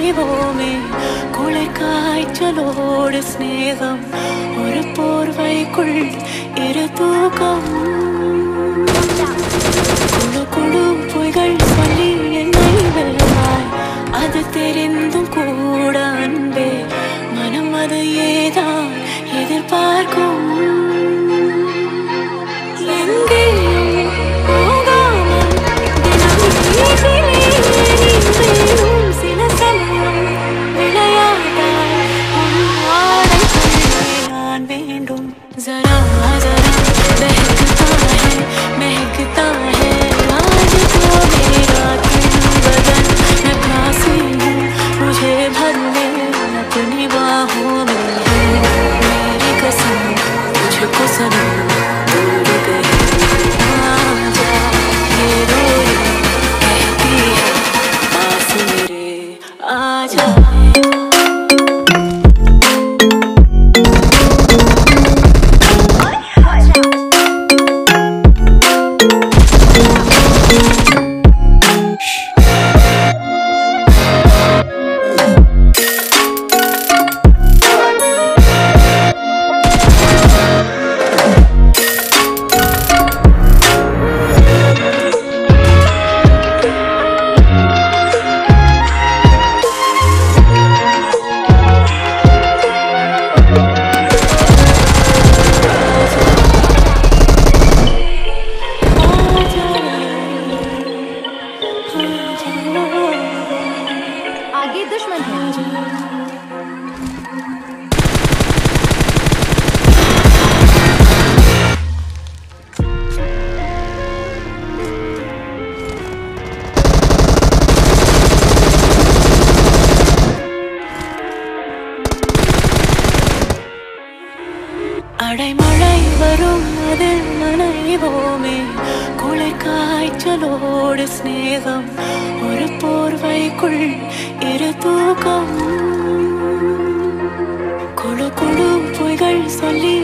நனைவோமே குளிர் காய்ச்சலோடு சிநேகம் ஒரு போர்வைக்குள் இரு தூக்கம் குழு குழு பொய்கள் சொல்லி என்னை வெல்வாய் அது தெரிந்தும் கூட அன்பே மனம் அது ஏதான் எதிர்பார்க்கும் எங்கேயும் போகாமல் தினம் வீட்டிலே நீ வேணும் சில சமயம் விளையாட்டாய் உன் ஆடைக்குள்ளே நான் வேண்டும் जरा जरा बहकता है महकता है आज तो मेरा दिल बदन मैं प्यासी हूँ मुझे भर ले अपनी बाहों में है मेरी कसम मुझको सनम दूर गई आजा ये रोए कहती है पास मेरे आजा आगे दुश्मन है அடைமழை வரும் அதில் நனைவோமே குளிர் காய்ச்சலோடு சிநேகம் ஒரு போர்வைக்குள் இரு தூக்கம் குழு குழு பொய்கள் சொல்லி